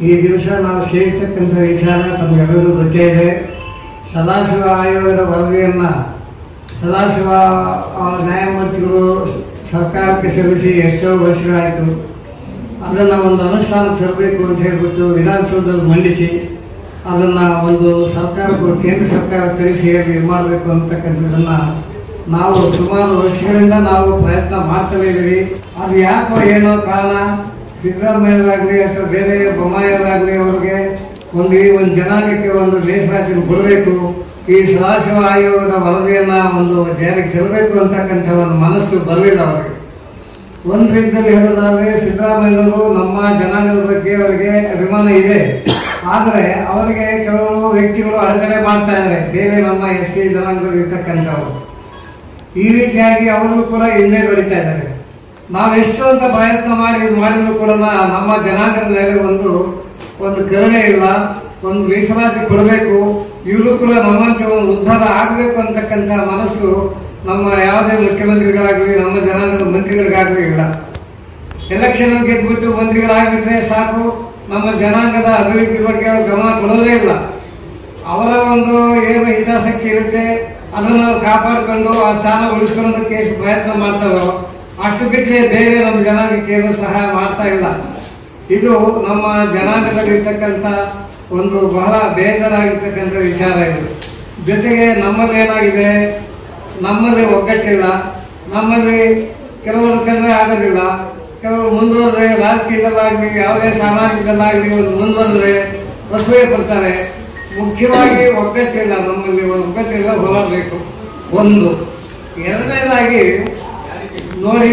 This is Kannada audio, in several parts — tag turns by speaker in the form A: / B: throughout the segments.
A: ಈ ದಿವಸ ನಾವು ಸೇರಿರ್ತಕ್ಕಂಥ ವಿಚಾರ ತಮಗೆಲ್ಲರಿಗೂ ಗೊತ್ತೇ ಇದೆ ಸದಾಶಿವ ಆಯೋಗದ ವರದಿಯನ್ನು ಸದಾಶಿವ ಆ, ನ್ಯಾಯಮೂರ್ತಿಗಳು ಸರ್ಕಾರಕ್ಕೆ ಸಲ್ಲಿಸಿ ಎಷ್ಟೋ ವರ್ಷಗಳಾಯಿತು ಅದನ್ನು ಒಂದು ಅನುಷ್ಠಾನ ತರಬೇಕು ಅಂತ ಹೇಳ್ಬಿಟ್ಟು ವಿಧಾನಸೌಧದಲ್ಲಿ ಮಂಡಿಸಿ ಅದನ್ನು ಒಂದು ಸರ್ಕಾರಕ್ಕೂ ಕೇಂದ್ರ ಸರ್ಕಾರ ಕಳಿಸಿ ಹೇಗೆ ಇದು ಮಾಡಬೇಕು ಅಂತಕ್ಕಂಥದ್ದನ್ನು ನಾವು ಸುಮಾರು ವರ್ಷಗಳಿಂದ ನಾವು ಪ್ರಯತ್ನ ಮಾಡ್ತಲೇ ಇದ್ದೀವಿ ಅದು ಯಾಕೋ ಏನೋ ಕಾರಣ ಸಿದ್ದರಾಮಯ್ಯರಾಗಲಿ ಅಥವಾ ಬೇರೆ ಬೊಮ್ಮಾಯಿಯವರಾಗಲಿ ಅವ್ರಿಗೆ ಒಂದು ಈ ಒಂದು ಜನಾಂಗಕ್ಕೆ ಒಂದು ದೇಶರಾಜ್ಯ ಕೊಡಬೇಕು ಈ ಸದಾಶಿವ ಆಯೋಗದ ವರದಿಯನ್ನು ಒಂದು ಜಾರಿಗೆ ತರಬೇಕು ಅಂತಕ್ಕಂಥ ಒಂದು ಮನಸ್ಸು ಬರಲಿಲ್ಲ ಅವರಿಗೆ ಒಂದು ರೀತಿಯಲ್ಲಿ ಹೇಳೋದಾದ್ರೆ ಸಿದ್ದರಾಮಯ್ಯನವರು ನಮ್ಮ ಜನಾಂಗದ ಬಗ್ಗೆ ಅವರಿಗೆ ಅಭಿಮಾನ ಇದೆ ಆದರೆ ಅವರಿಗೆ ಕೆಲವು ವ್ಯಕ್ತಿಗಳು ಅಡಚಣೆ ಮಾಡ್ತಾ ಇದ್ದಾರೆ ಬೇರೆ ನಮ್ಮ ಎಸ್ ಸಿ ಜನಾಂಗದಲ್ಲಿ ಇರ್ತಕ್ಕಂಥವ್ರು ಈ ರೀತಿಯಾಗಿ ಅವರು ಕೂಡ ಹಿಂದೆ ಬೆಳೀತಾ ಇದ್ದಾರೆ ನಾವು ಎಷ್ಟು ಅಂತ ಪ್ರಯತ್ನ ಮಾಡಿ ಇದು ಮಾಡಿದ್ರು ಕೂಡ ನಮ್ಮ ಜನಾಂಗದ ಮೇಲೆ ಒಂದು ಒಂದು ಕರುಣೆ ಇಲ್ಲ ಒಂದು ಮೀಸಲಾತಿ ಕೊಡಬೇಕು ಇವರು ಕೂಡ ನಮ್ಮಂತೆ ಒಂದು ಉದ್ಧಾರ ಆಗಬೇಕು ಅಂತಕ್ಕಂಥ ಮನಸ್ಸು ನಮ್ಮ ಯಾವುದೇ ಮುಖ್ಯಮಂತ್ರಿಗಳಾಗಲಿ ನಮ್ಮ ಜನಾಂಗದ ಮಂತ್ರಿಗಳಿಗಾಗಲಿ ಇಲ್ಲ ಎಲೆಕ್ಷನ್ ಗೆದ್ಬಿಟ್ಟು ಮಂತ್ರಿಗಳಾಗ್ಬಿಟ್ರೆ ಸಾಕು ನಮ್ಮ ಜನಾಂಗದ ಅಭಿವೃದ್ಧಿ ಬಗ್ಗೆ ಅವ್ರು ಗಮನ ಕೊಡೋದೇ ಇಲ್ಲ ಅವರ ಒಂದು ಏನು ಹಿತಾಸಕ್ತಿ ಇರುತ್ತೆ ಅದನ್ನು ಅವ್ರು ಕಾಪಾಡಿಕೊಂಡು ಆ ಸ್ಥಾನ ಉಳಿಸ್ಕೊಳ್ಳೋದಕ್ಕೆ ಎಷ್ಟು ಪ್ರಯತ್ನ ಮಾಡ್ತಾರೋ ಅಷ್ಟು ಬಿಟ್ಟರೆ ಬೇರೆ ನಮ್ಮ ಜನಾಂಗಕ್ಕೆ ಏನು ಸಹಾಯ ಮಾಡ್ತಾ ಇಲ್ಲ ಇದು ನಮ್ಮ ಜನಾಂಗದಲ್ಲಿರ್ತಕ್ಕಂಥ ಒಂದು ಬಹಳ ಬೇಜಾರಾಗಿರ್ತಕ್ಕಂಥ ವಿಚಾರ ಇದು ಜೊತೆಗೆ ನಮ್ಮಲ್ಲಿ ಏನಾಗಿದೆ ನಮ್ಮಲ್ಲಿ ಒಗ್ಗಟ್ಟಿಲ್ಲ ನಮ್ಮಲ್ಲಿ ಕೆಲವರು ಕಂಡ್ರೆ ಆಗೋದಿಲ್ಲ ಕೆಲವರು ಮುಂದುವರೆದ್ರೆ ರಾಜಕೀಯದಲ್ಲಾಗಲಿ ಯಾವುದೇ ಸಾಮಾಜಿಕದಲ್ಲಾಗಲಿ ಒಂದು ಮುಂದುವರೆದ್ರೆ ಪ್ರಸವೆ ಕೊಡ್ತಾರೆ ಮುಖ್ಯವಾಗಿ ಒಗ್ಗಟ್ಟಿಲ್ಲ ನಮ್ಮಲ್ಲಿ ಒಂದು ಒಗ್ಗಟ್ಟಿಲ್ಲ ಹೊರಬೇಕು ಒಂದು ಎರಡನೇದಾಗಿ ನೋಡಿ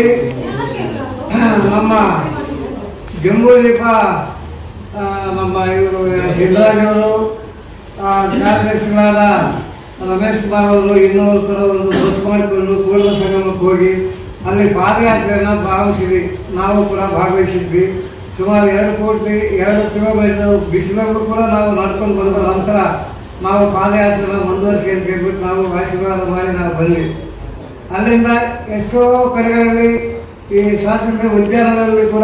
A: ನಮ್ಮ ಜಂಬೂದೀಪ ಆ, ನಮ್ಮ ಇವರು ಸಿದ್ದರಾಜವರು ಕಾರ್ಯದರ್ಶಿಗಳಾದ ರಮೇಶ್ ಕುಮಾರ್ ಅವರು ಇನ್ನೂರು ಕೂಡ ಒಂದು ಬಸ್ ಮಾಡಿಕೊಂಡು ಪೂರ್ಣ ಸಂಗಮಕ್ಕೆ ಹೋಗಿ ಅಲ್ಲಿ ಪಾದಯಾತ್ರೆಯನ್ನು ಭಾಗವಹಿಸಿದ್ವಿ ನಾವು ಕೂಡ ಭಾಗವಹಿಸಿದ್ವಿ ಸುಮಾರು ಎರಡು ಕೋಟಿ ಎರಡು ಕಿಲೋಮೀಟರ್ ಬಿಸಿಲಲ್ಲೂ ಕೂಡ ನಾವು ನಡ್ಕೊಂಡು ಬಂದ ನಂತರ ನಾವು ಪಾದಯಾತ್ರೆನ ಮುಂದುವರಿಸಿ ಅಂತ ಹೇಳ್ಬಿಟ್ಟು ನಾವು ಆಶೀರ್ವಾದ ಮಾಡಿ ನಾವು ಬಂದ್ವಿ ಅಲ್ಲಿಂದ ಎಷ್ಟೋ ಕಡೆಗಳಲ್ಲಿ ಈ ಸ್ವಾತಂತ್ರ್ಯ ಉದ್ಯಾನದಲ್ಲಿ ಕೂಡ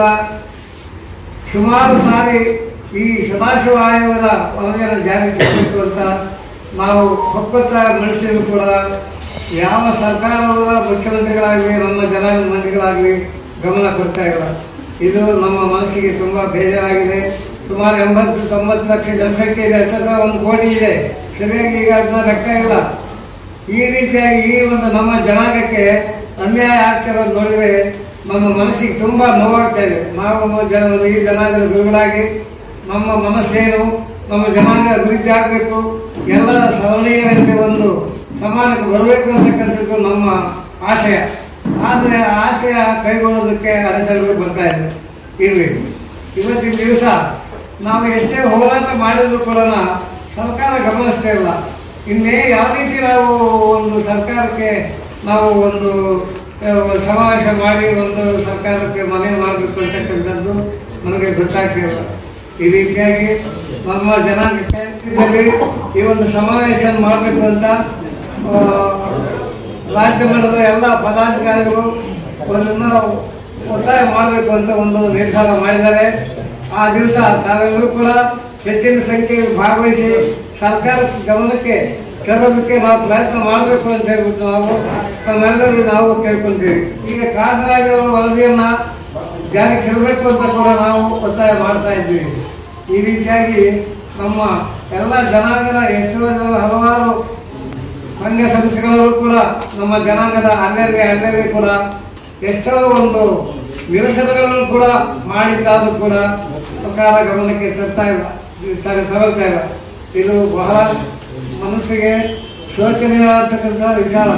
A: ಸುಮಾರು ಸಾರಿ ಈ ಸದಾಶಿವ ಆಯೋಗದ ವರದಿಯನ್ನು ಜಾರಿಗೆ ತರಬೇಕು ಅಂತ ನಾವು ಒಪ್ಪತ್ತ ಮನುಷ್ಯರು ಕೂಡ ಯಾವ ಸರ್ಕಾರದ ಮುಖ್ಯಮಂತ್ರಿಗಳಾಗಲಿ ನಮ್ಮ ಜನಾಂಗ ಮಂತ್ರಿಗಳಾಗಲಿ ಗಮನ ಕೊಡ್ತಾ ಇಲ್ಲ ಇದು ನಮ್ಮ ಮನಸ್ಸಿಗೆ ತುಂಬ ಬೇಜಾರಾಗಿದೆ ಸುಮಾರು ಎಂಬತ್ತು ತೊಂಬತ್ತು ಲಕ್ಷ ಜನಸಂಖ್ಯೆ ಇದೆ ಹತ್ತಿರ ಒಂದು ಕೋಟಿ ಇದೆ ಸರಿಯಾಗಿ ಈಗ ಅದನ್ನ ಲೆಕ್ಕ ಇಲ್ಲ ಈ ರೀತಿಯಾಗಿ ಈ ಒಂದು ನಮ್ಮ ಜನಾಂಗಕ್ಕೆ ಅನ್ಯಾಯ ಆಗ್ತಿರೋದು ನೋಡಿದ್ರೆ ನಮ್ಮ ಮನಸ್ಸಿಗೆ ತುಂಬಾ ನೋವಾಗ್ತಾ ಇದೆ ನಾವು ಜನ ಈ ಜನಾಂಗದ ಗುರುಗಳಾಗಿ ನಮ್ಮ ಮನಸ್ಸೇನು ನಮ್ಮ ಜನಾಂಗ ಅಭಿವೃದ್ಧಿ ಆಗಬೇಕು ಎಲ್ಲ ಸವರ್ಣೀಯರಂತೆ ಒಂದು ಸಮಾನಕ್ಕೆ ಬರಬೇಕು ಅಂತಕ್ಕಂಥದ್ದು ನಮ್ಮ ಆಶಯ ಆದರೆ ಆ ಆಶಯ ಕೈಗೊಳ್ಳೋದಕ್ಕೆ ಅಡಚಣೆಗಳು ಬರ್ತಾ ಇದೆ ಇರಲಿ ಇವತ್ತಿನ ದಿವಸ ನಾವು ಎಷ್ಟೇ ಹೋರಾಟ ಮಾಡಿದ್ರು ಕೂಡ ಸರ್ಕಾರ ಗಮನಿಸ್ತಾ ಇಲ್ಲ ಇನ್ನೇ ಯಾವ ರೀತಿ ನಾವು ಒಂದು ಸರ್ಕಾರಕ್ಕೆ ನಾವು ಒಂದು ಆ, ಸಮಾವೇಶ ಮಾಡಿ ಒಂದು ಸರ್ಕಾರಕ್ಕೆ ಮನವಿ ಮಾಡಬೇಕು ಅಂತಕ್ಕಂಥದ್ದು ನನಗೆ ಗೊತ್ತಾಗ್ತಿಲ್ಲ ಈ ರೀತಿಯಾಗಿ ನಮ್ಮ ಜನಾಂಗಕ್ಕೆ ಇದರಲ್ಲಿ ಈ ಒಂದು ಸಮಾವೇಶ ಮಾಡಬೇಕು ಅಂತ ಆ, ರಾಜ್ಯ ಮಟ್ಟದ ಎಲ್ಲ ಪದಾಧಿಕಾರಿಗಳು ಒಂದನ್ನು ಒತ್ತಾಯ ಮಾಡಬೇಕು ಅಂತ ಒಂದು ನಿರ್ಧಾರ ಮಾಡಿದ್ದಾರೆ ಆ ದಿವಸ ತಾವೆಲ್ಲರೂ ಕೂಡ ಹೆಚ್ಚಿನ ಸಂಖ್ಯೆಯಲ್ಲಿ ಭಾಗವಹಿಸಿ ಸರ್ಕಾರ ಗಮನಕ್ಕೆ ತರೋದಕ್ಕೆ ನಾವು ಪ್ರಯತ್ನ ಮಾಡಬೇಕು ಅಂತ ಹೇಳ್ಬಿಟ್ಟು ನಾವು ನಮ್ಮೆಲ್ಲರೂ ನಾವು ಕೇಳ್ಕೊಂತೀವಿ ಈಗ ಕಾಗರಾಜ್ ಅವರ ವರದಿಯನ್ನ ಜಾರಿಗೆ ತರಬೇಕು ಅಂತ ಕೂಡ ನಾವು ಒತ್ತಾಯ ಮಾಡ್ತಾ ಇದ್ದೀವಿ ಈ ರೀತಿಯಾಗಿ ನಮ್ಮ ಎಲ್ಲ ಜನಾಂಗದ ಎಷ್ಟೋ ಜನ ಹಲವಾರು ಸಂಘ ಸಂಸ್ಥೆಗಳವರು ಕೂಡ ನಮ್ಮ ಜನಾಂಗದ ಅಲ್ಲಲ್ಲಿ ಅಲ್ಲಲ್ಲಿ ಕೂಡ ಎಷ್ಟೋ ಒಂದು ನಿರಸನಗಳನ್ನು ಕೂಡ ಮಾಡಿದ್ದಾದ್ರೂ ಕೂಡ ಸರ್ಕಾರ ಗಮನಕ್ಕೆ ತರ್ತಾ ಇಲ್ಲ ತರ- ತರಲ್ತಾ ಇಲ್ಲ ಇದು ಬಹಳ ಮನಸ್ಸಿಗೆ ಶೋಚನೀಯವಾಗತಕ್ಕಂಥ ವಿಚಾರ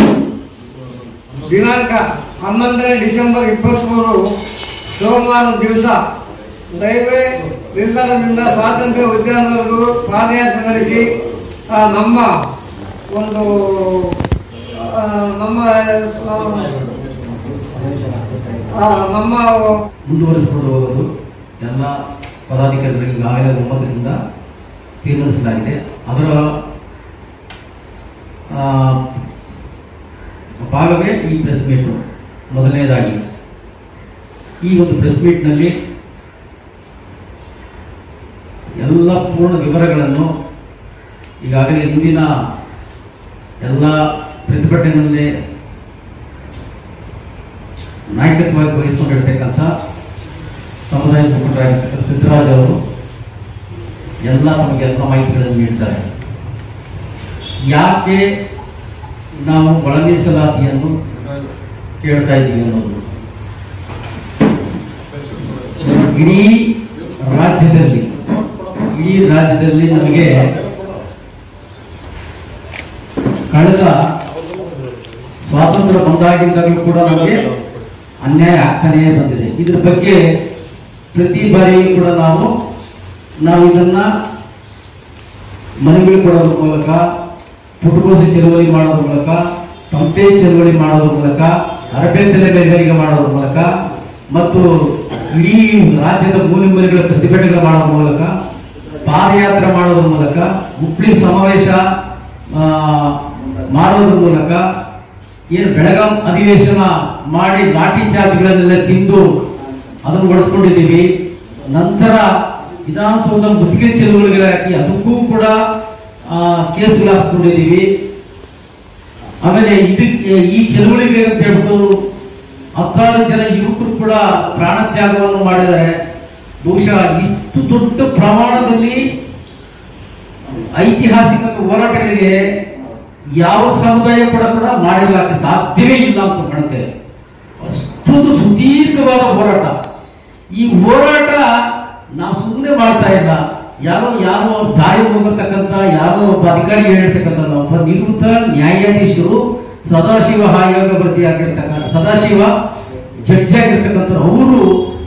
A: ದಿನಾಂಕ ಹನ್ನೊಂದನೇ ಡಿಸೆಂಬರ್ ಇಪ್ಪತ್ತ್ಮೂರು ಸೋಮವಾರ ದಿವಸ ರೈಲ್ವೆ ನಿಲ್ದಾಣದಿಂದ ಸ್ವಾತಂತ್ರ್ಯ ಉದ್ಯಾನವರೆಗೂ ಪಾದಯಾತ್ರೆ ನಡೆಸಿ ಆ, ನಮ್ಮ ಒಂದು ಆ, ನಮ್ಮ ಆ, ನಮ್ಮ
B: ಮುಂದುವರಿಸಿಕೊಂಡು ಹೋಗೋದು ಎಲ್ಲ ಪದಾಧಿಕಾರಿಗಳಿಗೆ ಈಗಾಗಲೇ ಒಮ್ಮತದಿಂದ ತೀರ್ಮಾನಿಸಲಾಗಿದೆ ಅದರ ಆ, ಭಾಗವೇ ಈ ಪ್ರೆಸ್ ಮೀಟು ಮೊದಲನೇದಾಗಿ ಈ ಒಂದು ಪ್ರೆಸ್ ಮೀಟ್ನಲ್ಲಿ ಎಲ್ಲ ಪೂರ್ಣ ವಿವರಗಳನ್ನು ಈಗಾಗಲೇ ಹಿಂದಿನ ಎಲ್ಲ ಪ್ರತಿಭಟನೆಯಲ್ಲಿ ನಾಯಕತ್ವವಾಗಿ ವಹಿಸಿಕೊಂಡಿರ್ತಕ್ಕಂಥ ಸಮುದಾಯ ಮುಖಂಡರಾಗಿರ್ತಕ್ಕಂಥ ಸಿದ್ದರಾಜ್ ಅವರು ಎಲ್ಲ ನಮಗೆಲ್ಲ ಮಾಹಿತಿಗಳನ್ನು ನೀಡ್ತಾರೆ ಯಾಕೆ ನಾವು ಒಳ ಮೀಸಲಾತಿಯನ್ನು ಕೇಳ್ತಾ ಇದ್ದೀವಿ ಅನ್ನೋದು ಇಡೀ ರಾಜ್ಯದಲ್ಲಿ ಇಡೀ ರಾಜ್ಯದಲ್ಲಿ ನಮಗೆ ಕಳೆದ ಸ್ವಾತಂತ್ರ್ಯ ಬಂದಾಗಿಂದಾಗಲೂ ಕೂಡ ನಮಗೆ ಅನ್ಯಾಯ ಆಗ್ತಾನೇ ಬಂದಿದೆ ಇದ್ರ ಬಗ್ಗೆ ಪ್ರತಿ ಬಾರಿಯೂ ಕೂಡ ನಾವು ನಾವು ಇದನ್ನ ಮನವಿ ಕೊಡೋದ್ರ ಮೂಲಕ ಪುಟಕೋಸಿ ಚಳವಳಿ ಮಾಡೋದ್ರ ಮೂಲಕ ತಂಪೆ ಚಳವಳಿ ಮಾಡೋದ್ರ ಮೂಲಕ ಅರಬೆ ತಲೆಗೈಗಾರಿಕೆ ಮಾಡೋದ್ರ ಮೂಲಕ ಮತ್ತು ಇಡೀ ರಾಜ್ಯದ ಮೂಲೆ ಮೂಲೆಗಳ ಪ್ರತಿಭಟನೆ ಮಾಡೋದ್ರ ಮೂಲಕ ಪಾದಯಾತ್ರೆ ಮಾಡೋದ್ರ ಮೂಲಕ ಹುಬ್ಳಿ ಸಮಾವೇಶ ಆ, ಮಾಡೋದ್ರ ಮೂಲಕ ಏನು ಬೆಳಗಾಂ ಅಧಿವೇಶನ ಮಾಡಿ ಲಾಠಿ ಚಾರ್ಜ್ಗಳನ್ನೆಲ್ಲ ತಿಂದು ಅದನ್ನು ಬಳಸ್ಕೊಂಡಿದ್ದೀವಿ ನಂತರ ವಿಧಾನಸೌಧ ಮುತ್ತಿಗೆ ಚಳುವಳಿಗೆ ಹಾಕಿ ಅದಕ್ಕೂ ಕೂಡ ಆ, ಕೇಸ್ಗಳು ಹಾಸ್ಕೊಂಡಿದ್ದೀವಿ ಆಮೇಲೆ ಇದಕ್ಕೆ ಈ ಚಳುವಳಿಗೆ ಅಂತ ಹೇಳ್ಬಿಟ್ಟು ಹತ್ತಾರು ಜನ ಯುವಕರು ಕೂಡ ಪ್ರಾಣ ತ್ಯಾಗವನ್ನು ಮಾಡಿದ್ದಾರೆ ಬಹುಶಃ ಇಷ್ಟು ದೊಡ್ಡ ಪ್ರಮಾಣದಲ್ಲಿ ಐತಿಹಾಸಿಕ ಹೋರಾಟಗಳಿಗೆ ಯಾವ ಸಮುದಾಯ ಕೂಡ ಕೂಡ ಮಾಡಿರಲಿಕ್ಕೆ ಸಾಧ್ಯವೇ ಇಲ್ಲ ಅಂತ ಕಾಣುತ್ತೇವೆ ಅಷ್ಟೊಂದು ಸುದೀರ್ಘವಾದ ಹೋರಾಟ ಈ ಹೋರಾಟ ನಾವು ಸುಮ್ಮನೆ ಮಾಡ್ತಾ ಇಲ್ಲ ಯಾರೋ ಯಾರೋ ದಾರಿ ಹೋಗಿರ್ತಕ್ಕಂಥ ಯಾರೋ ಒಬ್ಬ ಅಧಿಕಾರಿ ಹೇಳಿರ್ತಕ್ಕಂಥ ಒಬ್ಬ ನಿವೃತ್ತ ನ್ಯಾಯಾಧೀಶರು ಸದಾಶಿವ ಆಯೋಗ ಆಗಿರ್ತಕ್ಕಂಥ ಸದಾಶಿವ ಜಡ್ಜ್ ಆಗಿರ್ತಕ್ಕಂಥ ಅವರು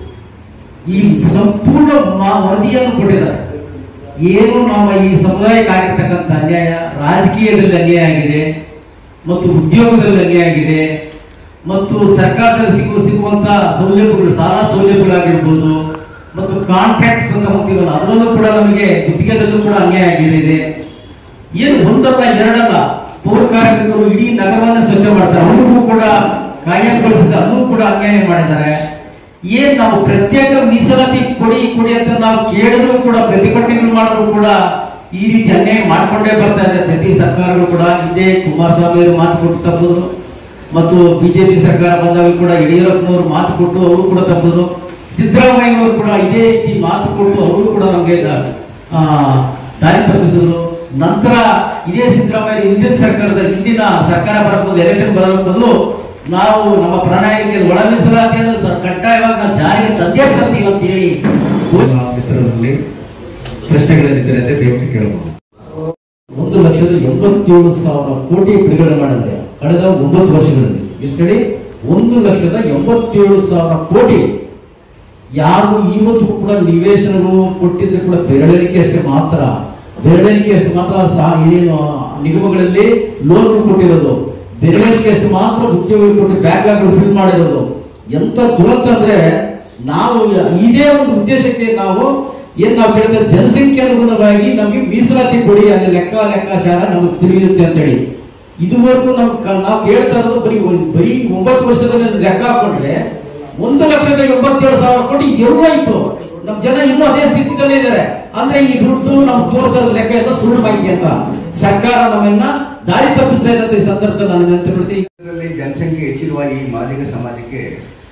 B: ಈ ಸಂಪೂರ್ಣ ಮಾ- ವರದಿಯನ್ನು ಕೊಟ್ಟಿದ್ದಾರೆ ಏನು ನಮ್ಮ ಈ ಸಮುದಾಯಕ್ಕೆ ಆಗಿರ್ತಕ್ಕಂಥ ಅನ್ಯಾಯ ರಾಜಕೀಯದಲ್ಲಿ ಅನ್ಯಾಯ ಆಗಿದೆ ಮತ್ತು ಉದ್ಯೋಗದಲ್ಲಿ ಅನ್ಯಾಯ ಆಗಿದೆ ಮತ್ತು ಸರ್ಕಾರದಲ್ಲಿ ಸಿಗುವ ಸಿಗುವಂತ ಸೌಲಭ್ಯಗಳು ಸಾಲ ಸೌಲಭ್ಯಗಳಾಗಿರ್ಬೋದು ಮತ್ತು ಕಾಂಟ್ರಾಕ್ಟ್ಸ್ ಅಂತ ಹೋಗ್ತೀವಲ್ಲ ಅದರಲ್ಲೂ ಕೂಡ ನಮಗೆ ಗುತ್ತಿಗೆದಲ್ಲೂ ಕೂಡ ಅನ್ಯಾಯ ಆಗಿದೆ ಏನು ಒಂದಲ್ಲ ಎರಡಲ್ಲ ಪೌರ ಕಾರ್ಮಿಕರು ಇಡೀ ನಗರವನ್ನ ಸ್ವಚ್ಛ ಮಾಡ್ತಾರೆ ಅವ್ರಿಗೂ ಕೂಡ ಕಾಯಂಗೊಳಿಸಿದ ಅದನ್ನು ಕೂಡ ಅನ್ಯಾಯ ಮಾಡಿದ್ದಾರೆ ಏನ್ ನಾವು ಪ್ರತ್ಯೇಕ ಮೀಸಲಾತಿ ಕೊಡಿ ಕೊಡಿ ಅಂತ ನಾವು ಕೇಳಿದ್ರು ಕೂಡ ಪ್ರತಿಭಟನೆಗಳು ಮಾಡಿದ್ರು ಕೂಡ ಈ ರೀತಿ ಅನ್ಯಾಯ ಮಾಡ್ಕೊಂಡೇ ಬರ್ತಾ ಇದೆ ಪ್ರತಿ ಸರ್ಕಾರಗಳು ಕೂಡ ಹಿಂದೆ ಕುಮಾರಸ್ವಾಮಿ ಅವರು ಮಾತು ಕೊಟ್ಟು ತಪ್ಪುದ್ರು ಮತ್ತು ಬಿಜೆಪಿ ಸರ್ಕಾರ ಬಂದಾಗ ಕೂಡ ಯಡಿಯೂರಪ್ಪನವರು ಮಾತು ಕೊಟ್ಟು ಅವರು ಕೂಡ ತಪ್ಪುದ್ರು ಸಿದ್ದರಾಮಯ್ಯ ಅವರು ಕೂಡ ಇದೇ ರೀತಿ ಮಾತು ಕೊಟ್ಟು ಅವರು ಕೂಡ ನಮಗೆ ಆ, ದಾರಿ ತಪ್ಪಿಸಿದ್ರು ನಂತರ ಇದೇ ಸಿದ್ದರಾಮಯ್ಯ ಹಿಂದಿನ ಸರ್ಕಾರದ ಹಿಂದಿನ ಸರ್ಕಾರ ಬರಬಹುದು ಎಲೆಕ್ಷನ್ ಬರೋ ಬದಲು ನಾವು ನಮ್ಮ ಪ್ರಣಾಳಿಕೆ ಒಳ ಮೀಸಲಾತಿಯನ್ನು ಸ- ಕಡ್ಡಾಯವಾಗಿ ನಾವು ಜಾರಿಗೆ ತಂದೇ ತರ್ತೀವಿ ಅಂತ ಹೇಳಿ
C: ಮಿತ್ರರಲ್ಲಿ ಪ್ರಶ್ನೆಗಳೇನಿದ್ದರೆ ಅಂತ ದಯವಿಟ್ಟು ಕೇಳಬಹುದು
B: ಒಂದು ಲಕ್ಷದ ಎಂಬತ್ತೇಳು ಸಾವಿರ ಕೋಟಿ ಬಿಡುಗಡೆ ಮಾಡಿದ್ರೆ ಕಳೆದ ಒಂಬತ್ತು ವರ್ಷಗಳಲ್ಲಿ ಎಷ್ಟು ಹೇಳಿ ಒಂದು ಲಕ್ಷದ ಎಂಬತ್ತೇಳು ಸಾವಿರ ಕೋಟಿ ಯಾರು ಇವತ್ತು ಕೂಡ ನಿವೇಶನಗಳು ಕೊಟ್ಟಿದ್ರೆ ಕೂಡ ಬೆರಳಿಕೆ ಅಷ್ಟೇ ಮಾತ್ರ ಬೆರಳಿಕೆ ಅಷ್ಟು ಮಾತ್ರ ಸಹ ಏನು ನಿಗಮಗಳಲ್ಲಿ ಲೋನ್ ಕೊಟ್ಟಿರೋದು ಬೆರಳಿಕೆ ಅಷ್ಟು ಮಾತ್ರ ಉದ್ಯೋಗ ಕೊಟ್ಟು ಬ್ಯಾಕ್ಲಾಗ್ಗಳು ಫಿಲ್ ಮಾಡಿರೋದು ಎಂತ ದುರಂತ ಅಂದ್ರೆ ನಾವು ಇದೇ ಒಂದು ಉದ್ದೇಶಕ್ಕೆ ನಾವು ಏನ್ ನಾವು ಕೇಳ್ತಾ ಜನಸಂಖ್ಯೆ ಅನುಗುಣವಾಗಿ ನಮಗೆ ಮೀಸಲಾತಿ ಕೊಡಿ ಅಲ್ಲಿ ಲೆಕ್ಕ ಲೆಕ್ಕಾಚಾರ ನಮಗೆ ತಿಳಿಯುತ್ತೆ ಅಂತ ಹೇಳಿ ಇದುವರೆಗೂ ನಾವು ಕ- ನಾವು ಕೇಳ್ತಾ ಇರೋದು ಬರೀ ಒಂದ್- ಬರೀ ಒಂಬತ್ತು ವರ್ಷದಲ್ಲಿ ಲೆಕ್ಕ ಹಾಕೊಂಡ್ರೆ ಒಂದು ಲಕ್ಷದ ಎಂಬತ್ತೇಳು ಸಾವಿರ ಕೋಟಿ ಎಲ್ಲೋಯ್ತು ನಮ್ ಜನ ಇನ್ನೂ ಅದೇ ಸ್ಥಿತಿದಲ್ಲೇ ಇದ್ದಾರೆ ಅಂದ್ರೆ ಈ ದುಡ್ಡು ನಮ್ಗೆ ತೋರಿಸೋ ಲೆಕ್ಕ ಎಲ್ಲ ಸುಳ್ಳು ಮಾಹಿತಿ ಅಂತ ಸರ್ಕಾರ ನಮ್ಮನ್ನ ದಾರಿ ತಪ್ಪಿಸ್ತಾ ಇರೋದು ಈ ಸಂದರ್ಭದಲ್ಲಿ ನಾನು ನೆನಪು ಬಿಡ್ತೀನಿ
D: ಇದರಲ್ಲಿ ಜನಸಂಖ್ಯೆ ಹೆಚ್ಚಿರುವ ಈ ಮಾದಿಗ ಸಮಾಜಕ್ಕೆ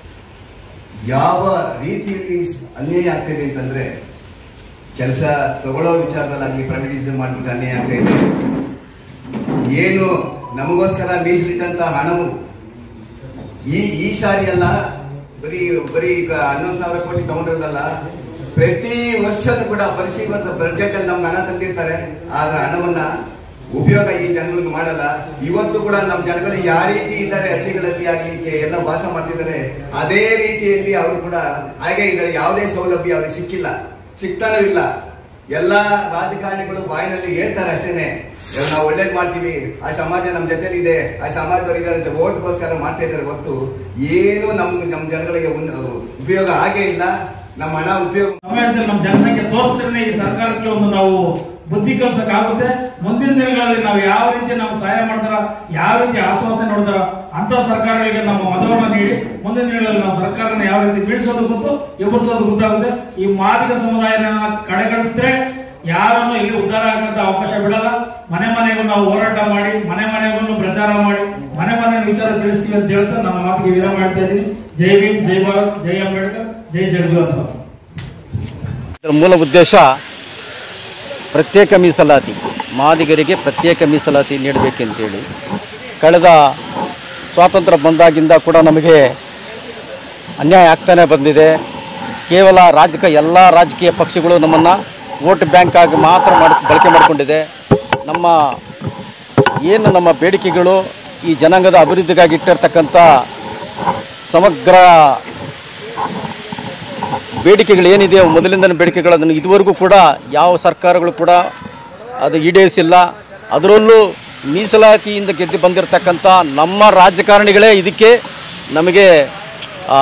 D: ಯಾವ ರೀತಿಯಲ್ಲಿ ಅನ್ಯಾಯ ಆಗ್ತಿದೆ ಅಂತಂದ್ರೆ ಕೆಲಸ ತಗೊಳ್ಳೋ ವಿಚಾರದಲ್ಲಾಗಲಿ ಪ್ರೈವೇಟೈಸೇಷನ್ ಮಾಡ್ಬಿಟ್ಟು ಅನ್ಯಾಯ ಆಗ್ತಾ ಇದೆ ಏನು ನಮಗೋಸ್ಕರ ಮೀಸಲಿಟ್ಟಂತ ಹಣವು ಈ ಈ ಸಾರಿ ಅಲ್ಲ ಬರೀ ಬರೀ ಈಗ ಹನ್ನೊಂದು ಸಾವಿರ ಕೋಟಿ ತಗೊಂಡಿರೋದಲ್ಲ ಪ್ರತಿ ವರ್ಷನೂ ಕೂಡ ಪರಿಶೀಲಿಸುವಂತ ಬಜೆಟ್ ಅಲ್ಲಿ ನಮ್ಗೆ ಹಣ ತಂದಿರ್ತಾರೆ ಆಗ ಹಣವನ್ನ ಉಪಯೋಗ ಈ ಜನಗಳಿಗೆ ಮಾಡಲ್ಲ ಇವತ್ತು ಕೂಡ ನಮ್ಮ ಜನಗಳು ಯಾವ ರೀತಿ ಇದ್ದಾರೆ ಹಳ್ಳಿಗಳಲ್ಲಿ ಆಗ್ಲಿಕ್ಕೆ ಎಲ್ಲ ವಾಸ ಮಾಡ್ತಿದ್ದಾರೆ ಅದೇ ರೀತಿಯಲ್ಲಿ ಅವರು ಕೂಡ ಹಾಗೆ ಇದ್ದಾರೆ ಯಾವುದೇ ಸೌಲಭ್ಯ ಅವ್ರಿಗೆ ಸಿಕ್ಕಿಲ್ಲ ಸಿಗ್ತಾನೂ ಇಲ್ಲ ಎಲ್ಲ ರಾಜಕಾರಣಿಗಳು ಬಾಯಿನಲ್ಲಿ ಹೇಳ್ತಾರೆ ಅಷ್ಟೇನೆ ಎಲ್ಲ ನಾವು ಒಳ್ಳೇದ್ ಮಾಡ್ತೀವಿ ಆ ಸಮಾಜ ನಮ್ ಜೊತೆಲಿ ಇದೆ ಆ ಸಮಾಜದವ್ರು ಇದ್ದಾರೆ ಅಂತ ಓಟ್ಗೋಸ್ಕರ ಮಾಡ್ತಾ ಇದ್ದಾರೆ ಹೊತ್ತು ಏನು ನಮ್ ನಮ್ ಜನಗಳಿಗೆ ಉನ್- ಉಪಯೋಗ ಆಗೇ ಇಲ್ಲ ನಮ್ಮ ಹಣ ಉಪಯೋಗ
E: ಸಮಾಜದಲ್ಲಿ ನಮ್ಮ ಜನಸಂಖ್ಯೆ ತೋರಿಸ್ತಾರೆ ಈ ಸರ್ಕಾರಕ್ಕೆ ಒಂದು ನಾವು ಬುದ್ಧಿ ಕಲ್ಸಕ್ ಆಗುತ್ತೆ ಮುಂದಿನ ದಿನಗಳಲ್ಲಿ ನಾವು ಯಾವ ರೀತಿ ನಾವು ಸಹಾಯ ಮಾಡ್ತಾರ ಯಾವ ರೀತಿ ಆಶ್ವಾಸನೆ ನೋಡ್ತಾರ ಅಂತ ಸರ್ಕಾರಗಳಿಗೆ ನಮ್ಮ ಮತವನ್ನ ನೀಡಿ ಮುಂದಿನ ದಿನಗಳಲ್ಲಿ ನಾವು ಸರ್ಕಾರನ ಯಾವ ರೀತಿ ಬೀಳಿಸೋದು ಗೊತ್ತು ಎಬ್ಬರಿಸೋದು ಗೊತ್ತಾಗುತ್ತೆ ಈ ಮಾದಿಗ ಸಮುದಾಯನ ಕಡೆಗಣಿಸಿದ್ರೆ ಯಾರನ್ನು ಇಲ್ಲಿ ಉದ್ಧಾರ ಆಗಂತ ಅವಕಾಶ ಬಿಡಲ್ಲ ಮನೆ ಮನೆಗೂ ನಾವು ಹೋರಾಟ ಮಾಡಿ ಮನೆ ಮನೆಗೂ ಪ್ರಚಾರ ಮಾಡಿ ಮನೆ ಮನೆ ವಿಚಾರ ತಿಳಿಸ್ತೀವಿ ಅಂತ ಹೇಳ್ತಾ ನನ್ನ ಮಾತಿಗೆ ವಿರಾಮ ಮಾಡ್ತಾ ಇದ್ದೀನಿ ಜೈ ಭೀಮ್ ಜೈ ಭಾರತ್ ಜೈ ಅಂಬೇಡ್ಕರ್ ಜೈ ಜಗಜೀವನ್ ರಾಮ್
F: ಇದರ ಮೂಲ ಉದ್ದೇಶ ಪ್ರತ್ಯೇಕ ಮೀಸಲಾತಿ ಮಾದಿಗರಿಗೆ ಪ್ರತ್ಯೇಕ ಮೀಸಲಾತಿ ನೀಡಬೇಕೆಂತೇಳಿ ಕಳೆದ ಸ್ವಾತಂತ್ರ್ಯ ಬಂದಾಗಿಂದ ಕೂಡ ನಮಗೆ ಅನ್ಯಾಯ ಆಗ್ತಾನೆ ಬಂದಿದೆ ಕೇವಲ ರಾಜಕ ಎಲ್ಲ ರಾಜಕೀಯ ಪಕ್ಷಗಳು ನಮ್ಮನ್ನು ವೋಟ್ ಬ್ಯಾಂಕ್ ಆಗಿ ಮಾತ್ರ ಮಾಡಿ ಬಳಕೆ ಮಾಡಿಕೊಂಡಿದೆ ನಮ್ಮ ಏನು ನಮ್ಮ ಬೇಡಿಕೆಗಳು ಈ ಜನಾಂಗದ ಅಭಿವೃದ್ಧಿಗಾಗಿ ಇಟ್ಟಿರ್ತಕ್ಕಂಥ ಸಮಗ್ರ ಬೇಡಿಕೆಗಳು ಏನಿದೆ ಮೊದಲಿಂದನೇ ಬೇಡಿಕೆಗಳು ಅದನ್ನು ಇದುವರೆಗೂ ಕೂಡ ಯಾವ ಸರ್ಕಾರಗಳು ಕೂಡ ಅದು ಈಡೇರಿಸಿಲ್ಲ ಅದರಲ್ಲೂ ಮೀಸಲಾತಿಯಿಂದ ಗೆದ್ದು ಬಂದಿರತಕ್ಕಂಥ ನಮ್ಮ ರಾಜಕಾರಣಿಗಳೇ ಇದಕ್ಕೆ ನಮಗೆ ಆ,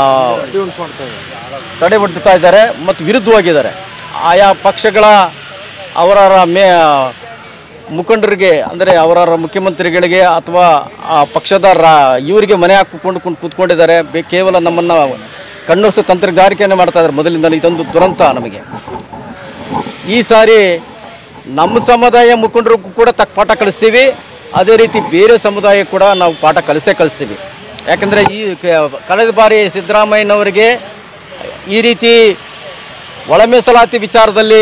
F: ತಡೆ ಒಡ್ತಾ ಇದ್ದಾರೆ ಮತ್ತು ವಿರುದ್ಧವಾಗಿದ್ದಾರೆ ಆಯಾ ಪಕ್ಷಗಳ ಅವರವರ ಮೇ ಮುಖಂಡರಿಗೆ ಅಂದರೆ ಅವರವರ ಮುಖ್ಯಮಂತ್ರಿಗಳಿಗೆ ಅಥವಾ ಆ ಪಕ್ಷದ ರಾ ಇವರಿಗೆ ಮನೆ ಹಾಕಿಕೊಂಡು ಕೊಂಡು ಕೂತ್ಕೊಂಡಿದ್ದಾರೆ ಬೇ ಕೇವಲ ನಮ್ಮನ್ನು ಕಣ್ಣೊರೆಸ ತಂತ್ರಗಾರಿಕೆಯನ್ನು ಮಾಡ್ತಾ ಇದ್ದಾರೆ ಮೊದಲಿಂದ ಇದೊಂದು ದುರಂತ ನಮಗೆ ಈ ಸಾರಿ ನಮ್ಮ ಸಮುದಾಯ ಮುಖಂಡರಿಗೂ ಕೂಡ ತಕ್ಕ ಪಾಠ ಕಲಿಸ್ತೀವಿ ಅದೇ ರೀತಿ ಬೇರೆ ಸಮುದಾಯ ಕೂಡ ನಾವು ಪಾಠ ಕಲಿಸೇ ಕಲಿಸ್ತೀವಿ ಯಾಕಂದರೆ ಈ ಕ- ಕಳೆದ ಬಾರಿ ಸಿದ್ದರಾಮಯ್ಯನವರಿಗೆ ಈ ರೀತಿ ಒಳ ಮೀಸಲಾತಿ ವಿಚಾರದಲ್ಲಿ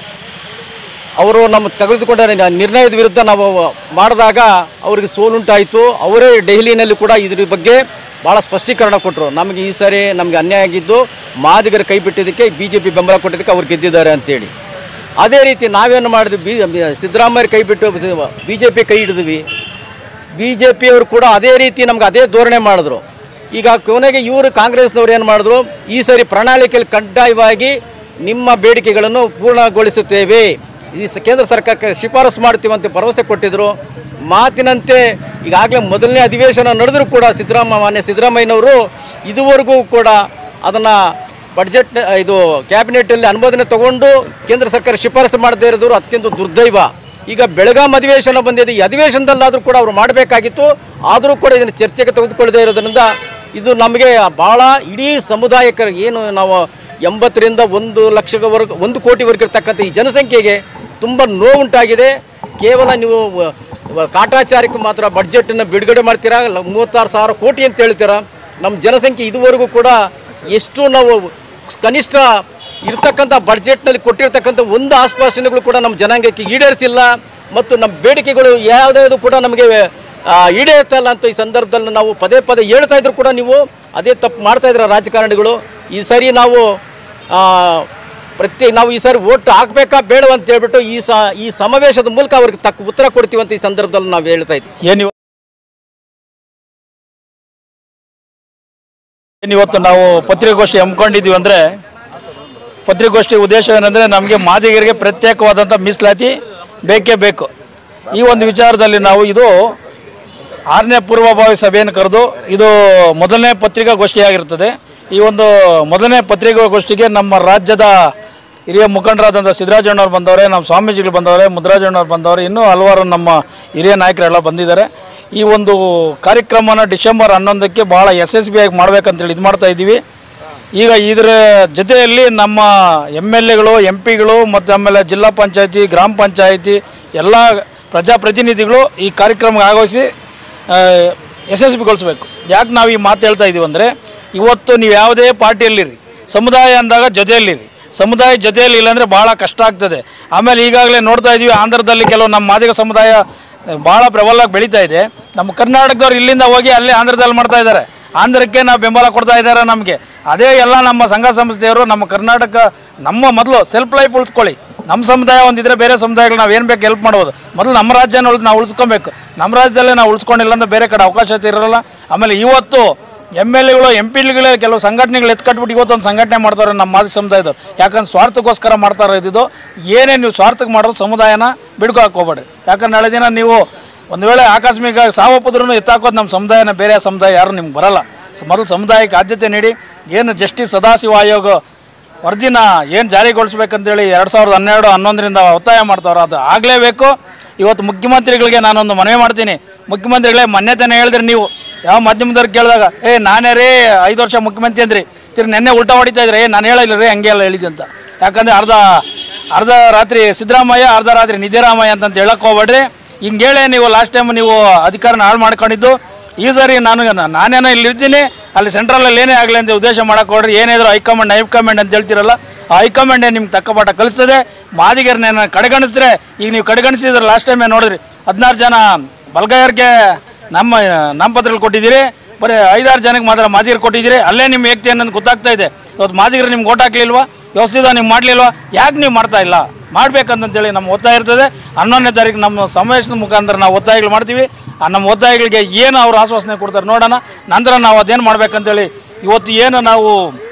F: ಅವರು ನಮ್ಮ ತೆಗೆದುಕೊಂಡ ನ- ನಿರ್ಣಯದ ವಿರುದ್ಧ ನಾವು ಮಾಡಿದಾಗ ಅವರಿಗೆ ಸೋಲುಂಟಾಯಿತು ಅವರೇ ದೆಹಲಿನಲ್ಲಿ ಕೂಡ ಇದ್ರ ಬಗ್ಗೆ ಭಾಳ ಸ್ಪಷ್ಟೀಕರಣ ಕೊಟ್ಟರು ನಮಗೆ ಈ ಸಾರಿ ನಮಗೆ ಅನ್ಯಾಯ ಆಗಿದ್ದು ಮಾದಿಗರ ಕೈ ಬಿಟ್ಟಿದ್ದಕ್ಕೆ ಬಿ ಜೆ ಪಿ ಬೆಂಬಲ ಕೊಟ್ಟಿದ್ದಕ್ಕೆ ಅವ್ರು ಗೆದ್ದಿದ್ದಾರೆ ಅಂತೇಳಿ ಅದೇ ರೀತಿ ನಾವೇನು ಮಾಡಿದ್ವಿ ಬಿ ಸಿದ್ದರಾಮಯ್ಯ ಕೈ ಬಿಟ್ಟು ಬಿ ಜೆ ಪಿ ಕೈ ಹಿಡಿದ್ವಿ ಬಿ ಜೆ ಪಿಯವರು ಕೂಡ ಅದೇ ರೀತಿ ನಮ್ಗೆ ಅದೇ ಧೋರಣೆ ಮಾಡಿದ್ರು ಈಗ ಕೊನೆಗೆ ಇವರು ಕಾಂಗ್ರೆಸ್ನವ್ರು ಏನು ಮಾಡಿದ್ರು ಈ ಸರಿ ಪ್ರಣಾಳಿಕೆಯಲ್ಲಿ ಕಡ್ಡಾಯವಾಗಿ ನಿಮ್ಮ ಬೇಡಿಕೆಗಳನ್ನು ಪೂರ್ಣಗೊಳಿಸುತ್ತೇವೆ ಈ ಸ- ಕೇಂದ್ರ ಸರ್ಕಾರಕ್ಕೆ ಶಿಫಾರಸು ಮಾಡ್ತೀವಿ ಅಂತ ಭರವಸೆ ಕೊಟ್ಟಿದ್ರು ಮಾತಿನಂತೆ ಈಗಾಗಲೇ ಮೊದಲನೇ ಅಧಿವೇಶನ ನಡೆದರೂ ಕೂಡ ಸಿದ್ದರಾಮ ಮಾನ್ಯ ಸಿದ್ದರಾಮಯ್ಯನವರು ಇದುವರೆಗೂ ಕೂಡ ಅದನ್ನು ಬಡ್ಜೆಟ್ ಇದು ಕ್ಯಾಬಿನೆಟಲ್ಲಿ ಅನುಮೋದನೆ ತಗೊಂಡು ಕೇಂದ್ರ ಸರ್ಕಾರ ಶಿಫಾರಸು ಮಾಡದೇ ಇರೋದು ಅತ್ಯಂತ ದುರ್ದೈವ ಈಗ ಬೆಳಗಾಂ ಅಧಿವೇಶನ ಬಂದಿದೆ ಈ ಅಧಿವೇಶನದಲ್ಲಾದರೂ ಕೂಡ ಅವರು ಮಾಡಬೇಕಾಗಿತ್ತು ಆದರೂ ಕೂಡ ಇದನ್ನು ಚರ್ಚೆಗೆ ತೆಗೆದುಕೊಳ್ಳದೇ ಇರೋದ್ರಿಂದ ಇದು ನಮಗೆ ಭಾಳ ಇಡೀ ಸಮುದಾಯಕ್ಕೆ ಏನು ನಾವು ಎಂಬತ್ತರಿಂದ ಒಂದು ಲಕ್ಷವರೆಗೂ ಒಂದು ಕೋಟಿವರೆಗೂ ಇರ್ತಕ್ಕಂಥ ಈ ಜನಸಂಖ್ಯೆಗೆ ತುಂಬ ನೋವುಂಟಾಗಿದೆ ಕೇವಲ ನೀವು ವ- ವ- ಕಾಟಾಚಾರಕ್ಕೆ ಮಾತ್ರ ಬಡ್ಜೆಟನ್ನು ಬಿಡುಗಡೆ ಮಾಡ್ತೀರಾ ಲ- ಮೂವತ್ತಾರು ಸಾವಿರ ಕೋಟಿ ಅಂತ ಹೇಳ್ತೀರಾ ನಮ್ಮ ಜನಸಂಖ್ಯೆ ಇದುವರೆಗೂ ಕೂಡ ಎಷ್ಟು ನಾವು ಕನಿಷ್ಠ ಇರ್ತಕ್ಕಂಥ ಬಡ್ಜೆಟ್ನಲ್ಲಿ ಕೊಟ್ಟಿರ್ತಕ್ಕಂಥ ಒಂದು ಆಶ್ವಾಸನೆಗಳು ಕೂಡ ನಮ್ಮ ಜನಾಂಗಕ್ಕೆ ಈಡೇರಿಸಿಲ್ಲ ಮತ್ತು ನಮ್ಮ ಬೇಡಿಕೆಗಳು ಯಾವುದ್ಯಾವುದು ಕೂಡ ನಮಗೆ ಆ, ಈಡೇರ್ತಾ ಇಲ್ಲ ಅಂತ ಈ ಸಂದರ್ಭದಲ್ಲಿ ನಾವು ಪದೇ ಪದೇ ಹೇಳ್ತಾ ಇದ್ರು ಕೂಡ ನೀವು ಅದೇ ತಪ್ಪು ಮಾಡ್ತಾ ಇದ್ರ ರಾಜಕಾರಣಿಗಳು ಈ ಸರಿ ನಾವು ಆ, ಪ್ರತಿ ನಾವು ಈ ಸಾರಿ ಓಟ್ ಹಾಕ್ಬೇಕಾ ಬೇಡ ಅಂತ ಹೇಳ್ಬಿಟ್ಟು ಈ ಸ ಈ ಸಮಾವೇಶದ ಮೂಲಕ ಅವ್ರಿಗೆ ತಕ್ಕ ಉತ್ತರ ಕೊಡ್ತೀವಿ ಅಂತ ಈ ಸಂದರ್ಭದಲ್ಲಿ ನಾವು ಹೇಳ್ತಾ ಇದ್ವಿ
E: ಏನು ಏನು ಇವತ್ತು ನಾವು ಪತ್ರಿಕಾಗೋಷ್ಠಿ ಹಮ್ಮಿಕೊಂಡಿದ್ದೀವಿ ಅಂದರೆ ಪತ್ರಿಕಾಗೋಷ್ಠಿ ಉದ್ದೇಶ ಏನಂದರೆ ನಮಗೆ ಮಾದಿಗರಿಗೆ ಪ್ರತ್ಯೇಕವಾದಂಥ ಮೀಸಲಾತಿ ಬೇಕೇ ಬೇಕು ಈ ಒಂದು ವಿಚಾರದಲ್ಲಿ ನಾವು ಇದು ಆರನೇ ಪೂರ್ವಭಾವಿ ಸಭೆಯನ್ನು ಕರೆದು ಇದು ಮೊದಲನೇ ಪತ್ರಿಕಾಗೋಷ್ಠಿಯಾಗಿರ್ತದೆ ಈ ಒಂದು ಮೊದಲನೇ ಪತ್ರಿಕಾಗೋಷ್ಠಿಗೆ ನಮ್ಮ ರಾಜ್ಯದ ಹಿರಿಯ ಮುಖಂಡರಾದಂಥ ಸಿದ್ದರಾಜಣ್ಣವ್ರು ಬಂದವರೆ ನಮ್ಮ ಸ್ವಾಮೀಜಿಗಳು ಬಂದವರೆ ಮುದ್ರಾಜಣ್ಣವ್ರು ಬಂದವರೆ ಇನ್ನೂ ಹಲವಾರು ನಮ್ಮ ಹಿರಿಯ ನಾಯಕರೆಲ್ಲ ಬಂದಿದ್ದಾರೆ ಈ ಒಂದು ಕಾರ್ಯಕ್ರಮನ ಡಿಸೆಂಬರ್ ಹನ್ನೊಂದಕ್ಕೆ ಭಾಳ ಯಶಸ್ವಿಯಾಗಿ ಮಾಡ್ಬೇಕಂತೇಳಿ ಇದು ಮಾಡ್ತಾ ಇದ್ದೀವಿ ಈಗ ಇದರ ಜೊತೆಯಲ್ಲಿ ನಮ್ಮ ಎಮ್ ಎಲ್ ಎಗಳು ಎಂ ಪಿಗಳು ಮತ್ತು ಆಮೇಲೆ ಜಿಲ್ಲಾ ಪಂಚಾಯತಿ ಗ್ರಾಮ ಪಂಚಾಯತಿ ಎಲ್ಲ ಪ್ರಜಾಪ್ರತಿನಿಧಿಗಳು ಈ ಕಾರ್ಯಕ್ರಮಕ್ಕೆ ಆಗಮಿಸಿ ಆ, ಯಶಸ್ವಿಗೊಳಿಸ್ಬೇಕು ಯಾಕೆ ನಾವು ಈ ಮಾತು ಹೇಳ್ತಾ ಇದ್ದೀವಿ ಅಂದರೆ ಇವತ್ತು ನೀವು ಯಾವುದೇ ಪಾರ್ಟಿಯಲ್ಲಿರಿ ಸಮುದಾಯ ಅಂದಾಗ ಜೊತೆಯಲ್ಲಿರಿ ಸಮುದಾಯ ಜೊತೆಯಲ್ಲಿ ಇಲ್ಲಾಂದರೆ ಭಾಳ ಕಷ್ಟ ಆಗ್ತದೆ ಆಮೇಲೆ ಈಗಾಗಲೇ ನೋಡ್ತಾ ಇದ್ದೀವಿ ಆಂಧ್ರದಲ್ಲಿ ಕೆಲವು ನಮ್ಮ ಮಾದಿಗ ಸಮುದಾಯ ಭಾಳ ಪ್ರಬಲವಾಗಿ ಬೆಳೀತಾ ಇದೆ ನಮ್ಮ ಕರ್ನಾಟಕದವ್ರು ಇಲ್ಲಿಂದ ಹೋಗಿ ಅಲ್ಲಿ ಆಂಧ್ರದಲ್ಲಿ ಮಾಡ್ತಾ ಇದ್ದಾರೆ ಆಂಧ್ರಕ್ಕೆ ನಾವು ಬೆಂಬಲ ಕೊಡ್ತಾ ಇದ್ದಾರೆ ನಮಗೆ ಅದೇ ಎಲ್ಲ ನಮ್ಮ ಸಂಘ ಸಂಸ್ಥೆಯವರು ನಮ್ಮ ಕರ್ನಾಟಕ ನಮ್ಮ ಮೊದಲು ಸೆಲ್ಫ್ ಲೈಫ್ ಉಳಿಸ್ಕೊಳ್ಳಿ ನಮ್ಮ ಸಮುದಾಯ ಒಂದಿದ್ರೆ ಬೇರೆ ಸಮುದಾಯಗಳು ನಾವು ಏನು ಬೇಕು ಹೆಲ್ಪ್ ಮಾಡ್ಬೋದು ಮೊದಲು ನಮ್ಮ ರಾಜ್ಯನ ಉಳ್ ನಾವು ಉಳಿಸ್ಕೊಬೇಕು ನಮ್ಮ ರಾಜ್ಯದಲ್ಲೇ ನಾವು ಉಳಿಸ್ಕೊಂಡಿಲ್ಲ ಅಂದ್ರೆ ಬೇರೆ ಕಡೆ ಅವಕಾಶ ಇರಲ್ಲ ಆಮೇಲೆ ಇವತ್ತು ಎಮ್ ಎಲ್ ಎಗಳು ಎಂ ಪಿಗಳು ಕೆಲವು ಸಂಘಟನೆಗಳು ಎತ್ಕಟ್ಬಿಟ್ಟು ಇವತ್ತು ಒಂದು ಸಂಘಟನೆ ಮಾಡ್ತಾರೆ ನಮ್ಮ ಮಾದಿಗ ಸಮುದಾಯದವ್ರು ಯಾಕಂದ್ರೆ ಸ್ವಾರ್ಥಕ್ಕೋಸ್ಕರ ಮಾಡ್ತಾರೆ ಇದ್ದಿದ್ದು ಏನೇ ನೀವು ಸ್ವಾರ್ಥಕ್ಕೆ ಮಾಡೋದು ಸಮುದಾಯನ ಬಿಡ್ಕೊಳಕ್ಕೆ ಹೋಗ್ಬೇಡ್ರಿ ಯಾಕಂದ್ರೆ ನಾಳೆ ದಿನ ನೀವು ಒಂದು ವೇಳೆ ಆಕಸ್ಮಿಕ ಸಾವಪ್ಪಿದ್ರೂ ಎತ್ತಾಕೋದು ನಮ್ಮ ಸಮುದಾಯನ ಬೇರೆ ಸಮುದಾಯ ಯಾರು ನಿಮ್ಗೆ ಬರಲ್ಲ ಸೊ ಮೊದಲು ಸಮುದಾಯಕ್ಕೆ ಆದ್ಯತೆ ನೀಡಿ ಏನು ಜಸ್ಟಿಸ್ ಸದಾಶಿವ ಆಯೋಗ ವರದಿನ ಏನು ಜಾರಿಗೊಳಿಸ್ಬೇಕಂತೇಳಿ ಎರಡು ಸಾವಿರದ ಹನ್ನೆರಡು ಹನ್ನೊಂದರಿಂದ ಒತ್ತಾಯ ಮಾಡ್ತಾರೋ ಅದು ಆಗಲೇಬೇಕು ಇವತ್ತು ಮುಖ್ಯಮಂತ್ರಿಗಳಿಗೆ ನಾನೊಂದು ಮನವಿ ಮಾಡ್ತೀನಿ ಮುಖ್ಯಮಂತ್ರಿಗಳೇ ಮೊನ್ನೆತನೇ ಹೇಳಿದ್ರಿ ನೀವು ಯಾವ ಮಾಧ್ಯಮದವ್ರು ಕೇಳಿದಾಗ ಏ ನಾನೇ ರೀ ಐದು ವರ್ಷ ಮುಖ್ಯಮಂತ್ರಿ ಅಂದ್ರಿ ತಿರ್ಗಿ ನೆನ್ನೆ ಉಲ್ಟಾ ಹೊಡಿತಾ ಇದ್ರಿ ಏ ನಾನು ಹೇಳಿಲ್ಲ ರೀ ಹಂಗೆ ಎಲ್ಲ ಹೇಳಿದ್ದೆ ಅಂತ ಯಾಕಂದರೆ ಅರ್ಧ ಅರ್ಧ ರಾತ್ರಿ ಸಿದ್ದರಾಮಯ್ಯ ಅರ್ಧ ರಾತ್ರಿ ನಿಧಿರಾಮಯ್ಯ ಅಂತಂತ ಹೇಳಕ್ ಹೋಗ್ಬೇಡ್ರಿ ಹಿಂಗೇಳೆ ನೀವು ಲಾಸ್ಟ್ ಟೈಮ್ ನೀವು ಅಧಿಕಾರನ ಹಾಳು ಮಾಡ್ಕೊಂಡಿದ್ದು ಈ ಸಾರಿ ನಾನು ನಾನೇನೋ ಇಲ್ಲಿ ಇರ್ತೀನಿ ಅಲ್ಲಿ ಸೆಂಟ್ರಲಲ್ಲಿ ಏನೇ ಆಗಲಿ ಅಂತ ಉದ್ದೇಶ ಮಾಡಕ್ಕೆ ಹೊಡ್ರಿ ಏನಿದ್ರು ಹೈಕಮಾಂಡ್ ಹೈಕಮಾಂಡ್ ಅಂತ ಹೇಳ್ತಿರಲ್ಲ ಆ ಹೈಕಮಾಂಡೇ ನಿಮ್ಗೆ ತಕ್ಕ ಪಾಠ ಕಲಿಸ್ತದೆ ಮಾದಿಗರನ್ನ ಕಡೆಗಣಿಸಿದ್ರೆ ಈಗ ನೀವು ಕಡೆಗಣಿಸಿದ್ರೆ ಲಾಸ್ಟ್ ಟೈಮೇ ನೋಡಿದ್ರಿ ಹದಿನಾರು ಜನ ಬಲ್ಗಾಯರ್ಗೆ ನಮ್ಮ ನಾಮಪತ್ರಗಳು ಕೊಟ್ಟಿದ್ದೀರಿ ಬರೀ ಐದಾರು ಜನಕ್ಕೆ ಮಾತ್ರ ಮಾದಿಗರು ಕೊಟ್ಟಿದ್ದೀರಿ ಅಲ್ಲೇ ನಿಮ್ಮ ವ್ಯಕ್ತಿ ಅನ್ನೋದು ಗೊತ್ತಾಗ್ತಾ ಇದೆ ಇವತ್ತು ಮಾದಿಗರು ನಿಮ್ಗೆ ಓಟ್ ಹಾಕ್ಲಿಲ್ವಾ ವ್ಯವಸ್ಥಿತ ನೀವು ಮಾಡಲಿಲ್ವಾ ಯಾಕೆ ನೀವು ಮಾಡ್ತಾ ಇಲ್ಲ ಮಾಡ್ಬೇಕಂತಂತೇಳಿ ನಮ್ಮ ಒತ್ತಾಯ ಇರ್ತದೆ ಹನ್ನೊಂದನೇ ತಾರೀಕು ನಮ್ಮ ಸಮಾವೇಶದ ಮುಖಾಂತರ ನಾವು ಒತ್ತಾಯಗಳು ಮಾಡ್ತೀವಿ ಆ ನಮ್ಮ ಒತ್ತಾಯಗಳಿಗೆ ಏನು ಅವರು ಆಶ್ವಾಸನೆ ಕೊಡ್ತಾರೆ ನೋಡೋಣ ನಂತರ ನಾವು ಅದೇನು ಮಾಡ್ಬೇಕಂತೇಳಿ ಇವತ್ತು ಏನು ನಾವು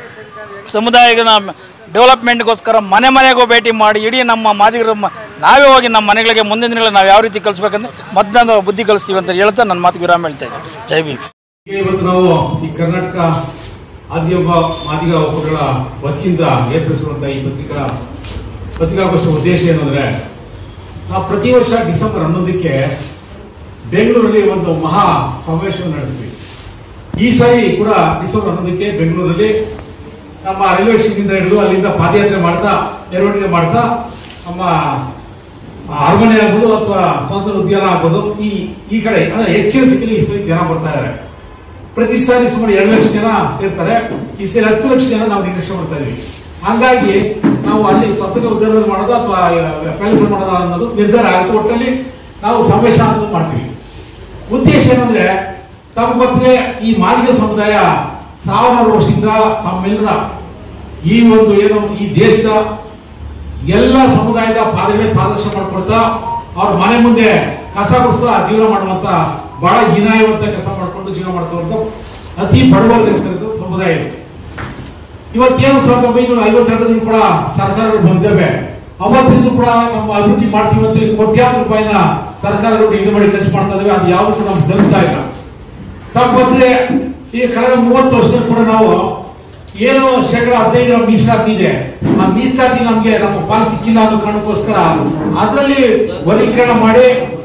E: ಸಮುದಾಯದ ಡೆವಲಪ್ಮೆಂಟ್ಗೋಸ್ಕರ ಮನೆ ಮನೆಗೂ ಭೇಟಿ ಮಾಡಿ ಇಡೀ ನಮ್ಮ ಮಾದಿಗರ ಮ- ನಾವೇ ಹೋಗಿ ನಮ್ಮ ಮನೆಗಳಿಗೆ ಮುಂದಿನ ದಿನಗಳಲ್ಲಿ ನಾವು ಯಾವ ರೀತಿ ಕಲಿಸ್ಬೇಕಂದ್ರೆ ಮತದಾನ ಬುದ್ಧಿ ಕಲಿಸ್ತೀವಿ ಅಂತ ಹೇಳ್ತಾ ನನ್ನ ಮಾತು ವಿರಾಮ ಹೇಳ್ತಾ ಇದ್ದೀನಿ ಜೈ ಭೀಮ್
G: ಹೀಗೆ ಇವತ್ತು ನಾವು ಈ ಕರ್ನಾಟಕ ಆದಿಯೊಬ್ಬ ಮಾದಿಗ ಒಕ್ಕೂಟಗಳ ವತಿಯಿಂದ ಏರ್ಪಡಿಸಿರುವಂತಹ ಈ ಪತ್ರಿಕಾ ಪತ್ರಿಕಾಗೋಷ್ಠಿ ಉದ್ದೇಶ ಏನಂದ್ರೆ ನಾವು ಪ್ರತಿ ವರ್ಷ ಡಿಸೆಂಬರ್ ಹನ್ನೊಂದಕ್ಕೆ ಬೆಂಗಳೂರಲ್ಲಿ ಒಂದು ಮಹಾ ಸಮಾವೇಶವನ್ನು ನಡೆಸ್ತೀವಿ ಈ ಸಾರಿ ಕೂಡ ಡಿಸೆಂಬರ್ ಹನ್ನೊಂದಕ್ಕೆ ಬೆಂಗಳೂರಲ್ಲಿ ನಮ್ಮ ರೈಲ್ವೆ ಸ್ಟೇಷನ್ ಹಿಡಿದು ಅಲ್ಲಿಂದ ಪಾದಯಾತ್ರೆ ಮಾಡ್ತಾ ಮೆರವಣಿಗೆ ಮಾಡ್ತಾ ನಮ್ಮ ಆ, ಅರಮನೆ ಆಗ್ಬೋದು ಅಥವಾ ಸ್ವಾತಂತ್ರ್ಯ ಉದ್ಯಾನ ಆಗ್ಬೋದು ಈ ಈ ಕಡೆ ಅಂದ್ರೆ ಹೆಚ್ಚಿನ ಸಂಖ್ಯೆಯಲ್ಲಿ ಈ ಸರಿ ಜನ ಬರ್ತಾ ಇದ್ದಾರೆ ಪ್ರತಿ ಸಾರಿ ಸುಮಾರು ಎರಡು ಲಕ್ಷ ಜನ ಸೇರ್ತಾರೆ ಈ ಸರಿ ಹತ್ತು ಲಕ್ಷ ಜನ ನಾವು ನಿರೀಕ್ಷೆ ಮಾಡ್ತಾ ಇದೀವಿ ಹಂಗಾಗಿ ನಾವು ಅಲ್ಲಿ ಸ್ವಾತಂತ್ರ್ಯ ಉದ್ಯಾನ ಮಾಡೋದು ಅಥವಾ ಪ್ಯಾಲೇಸ್ ಮಾಡೋದು ಅನ್ನೋದು ನಿರ್ಧಾರ ಆಗುತ್ತೆ ಒಟ್ಟಲ್ಲಿ ನಾವು ಸಮಾವೇಶ ಅಂತ ಮಾಡ್ತೀವಿ ಉದ್ದೇಶ ಏನಂದ್ರೆ ತಮ್ಮ ಗೊತ್ತಿದೆ ಈ ಮಾದಿಗ ಸಮುದಾಯ ಸಾವಿರಾರು ವರ್ಷದಿಂದ ತಮ್ಮೆಲ್ಲರ ಈ ಒಂದು ಏನು ಈ ದೇಶದ ಎಲ್ಲ ಸಮುದಾಯದ ಪಾದಗಳಿಗೆ ಪಾದರಕ್ಷೆ ಮಾಡ್ಕೊಳ್ತಾ ಅವ್ರ ಮನೆ ಮುಂದೆ ಕಸ ಗುಡಿಸ್ತಾ ಜೀವನ ಮಾಡುವಂತ ಬಹಳ ಹೀನಾಯವಂತ ಕೆಲಸ ಮಾಡ್ಕೊಂಡು ಜೀವನ ಮಾಡ್ತಕ್ಕಂಥ ಅತಿ ಬಡವರ್ಗ ಸೇರಿದ ಸಮುದಾಯ ಇದು. ಇವತ್ತೇನು ಸಾವಿರದ ಒಂಬೈನೂರ ಐವತ್ತೆರಡರಲ್ಲಿ ಕೂಡ ಸರ್ಕಾರಗಳು ಬಂದಿದ್ದಾವೆ ಅವತ್ತಿಂದಲೂ ಕೂಡ ನಮ್ಮ ಅಭಿವೃದ್ಧಿ ಮಾಡ್ತೀವಿ ಅಂತ ಹೇಳಿ ಕೋಟ್ಯಾಂತರ ರೂಪಾಯಿನ ಸರ್ಕಾರಗಳು ನಿಗದಿ ಮಾಡಿ ಖರ್ಚು ಮಾಡ್ತಾ ಇದಾವೆ ಅದು ಯಾವುದು ಕೂಡ ನಮ್ಗೆ ತಲುಪ್ತಾ ಇಲ್ಲ ತಪ್ಪದ್ರೆ ಈ ಕಳೆದ ಮೂವತ್ತು ವರ್ಷದಲ್ಲಿ ಕೂಡ ನಾವು ಏನು ಶೇಕಡ ಹದಿನೈದರ ಮೀಸಲಾತಿ ಇದೆ ಆ ಮೀಸಲಾತಿ ನಮ್ಗೆ ನಮ್ಮ ಪಾಲ್ ಸಿಕ್ಕಿಲ್ಲ ಅನ್ನೋ ಕಾರಣಕ್ಕೋಸ್ಕರ ಅದರಲ್ಲಿ ವರ್ಗೀಕರಣ ಮಾಡಿ